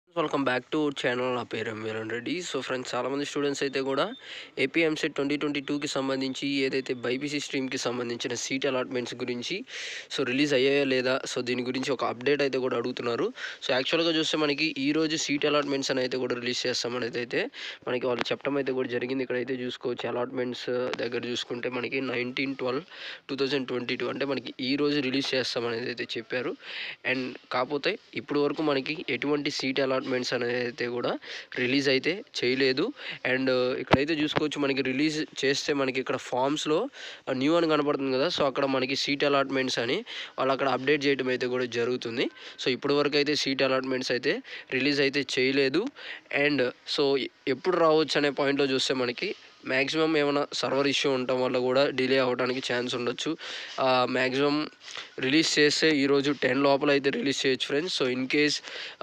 welcome back to channel నా పేరు ఎంవీరన్ రెడ్డి సో ఫ్రెండ్స్ చాలామంది స్టూడెంట్స్ అయితే కూడా ఏపీఎంసెట్ ట్వంటీ ట్వంటీ టూకి సంబంధించి ఏదైతే బైపీసీ స్ట్రీమ్కి సంబంధించిన సీట్ అలాట్మెంట్స్ గురించి సో రిలీజ్ అయ్యాయా లేదా సో దీని గురించి ఒక అప్డేట్ అయితే కూడా అడుగుతున్నారు సో యాక్చువల్గా చూస్తే మనకి ఈ రోజు సీట్ అలాట్మెంట్స్ అని అయితే కూడా రిలీజ్ చేస్తామనేది అయితే మనకి వాళ్ళు చెప్పడం అయితే కూడా జరిగింది ఇక్కడైతే చూసుకోవచ్చు అలాట్మెంట్స్ దగ్గర చూసుకుంటే మనకి nineteen twelve two thousand twenty two అంటే మనకి ఈ రోజు రిలీజ్ చేస్తామనేది అయితే చెప్పారు అండ్ కాకపోతే ఇప్పుడు వరకు మనకి ఎటువంటి సీట్ అలాట్మెంట్స్ అనేది అయితే కూడా రిలీజ్ అయితే చేయలేదు అండ్ ఇక్కడైతే చూసుకోవచ్చు మనకి రిలీజ్ చేస్తే మనకి ఇక్కడ ఫామ్స్లో న్యూ అని కనపడుతుంది కదా సో అక్కడ మనకి సీట్ అలాట్మెంట్స్ అని వాళ్ళు అక్కడ అప్డేట్ చేయడం అయితే కూడా జరుగుతుంది సో ఇప్పటి వరకు అయితే సీట్ అలాట్మెంట్స్ అయితే రిలీజ్ అయితే చేయలేదు అండ్ సో ఎప్పుడు రావచ్చు అనే పాయింట్లో చూస్తే మనకి మ్యాక్సిమం ఏమైనా సర్వర్ ఇష్యూ ఉండటం వల్ల కూడా డిలే అవ్వడానికి ఛాన్స్ ఉండొచ్చు మ్యాక్సిమం రిలీజ్ చేస్తే ఈరోజు టెన్ లోపల అయితే రిలీజ్ చేయొచ్చు ఫ్రెండ్స్ సో ఇన్ కేస్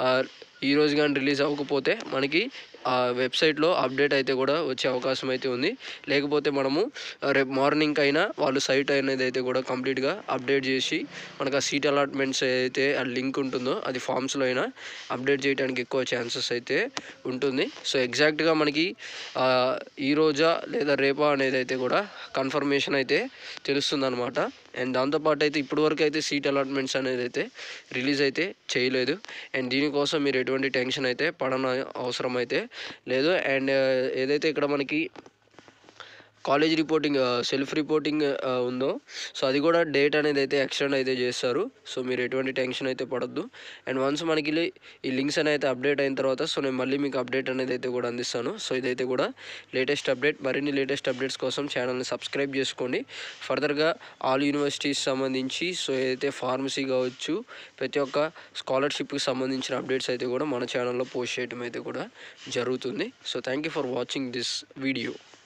ఈ రోజు కానీ రిలీజ్ అవ్వకపోతే మనకి ఆ వెబ్సైట్లో అప్డేట్ అయితే కూడా వచ్చే అవకాశం అయితే ఉంది లేకపోతే మనము ఆ, రేపు మార్నింగ్ అయినా వాళ్ళు సైట్ అనేది అయితే కూడా కంప్లీట్గా అప్డేట్ చేసి మనకు ఆ సీట్ అలాట్మెంట్స్ అయితే ఆ లింక్ ఉంటుందో అది ఫామ్స్లో అయినా అప్డేట్ చేయడానికి ఎక్కువ ఛాన్సెస్ అయితే ఉంటుంది సో ఎగ్జాక్ట్గా మనకి ఆ, ఈ రోజా లేదా రేపా అనేది అయితే కూడా కన్ఫర్మేషన్ అయితే తెలుస్తుందన్నమాట అండ్ దాంతోపాటు అయితే ఇప్పటి వరకు అయితే సీట్ అలాట్మెంట్స్ అనేది అయితే రిలీజ్ అయితే చేయలేదు అండ్ దీనికోసం మీరు ఎటువంటి టెన్షన్ అయితే పడన అవసరం అయితే లేదు అండ్ ఏదైతే ఇక్కడ మనకి కాలేజ్ రిపోర్టింగ్ సెల్ఫ్ రిపోర్టింగ్ ఉందో సో అది కూడా డేట్ అనేది అయితే ఎక్స్టెండ్ అయితే చేస్తారు సో మీరు ఎటువంటి టెన్షన్ అయితే పడద్దు అండ్ వన్స్ మనకి ఇలా ఈ లింక్స్ అనేది అయితే అప్డేట్ అయిన తర్వాత సో నేను మళ్ళీ మీకు అప్డేట్ అనేది అయితే కూడా అందిస్తాను సో ఇదైతే కూడా లేటెస్ట్ అప్డేట్ మరిన్ని లేటెస్ట్ అప్డేట్స్ కోసం ఛానల్ని సబ్స్క్రైబ్ చేసుకోండి ఫర్దర్గా ఆల్ యూనివర్సిటీస్ సంబంధించి సో ఏదైతే ఫార్మసీ కావచ్చు ప్రతి ఒక్క స్కాలర్షిప్కి సంబంధించిన అప్డేట్స్ అయితే కూడా మన ఛానల్లో పోస్ట్ చేయడం అయితే కూడా జరుగుతుంది so thank you for watching this video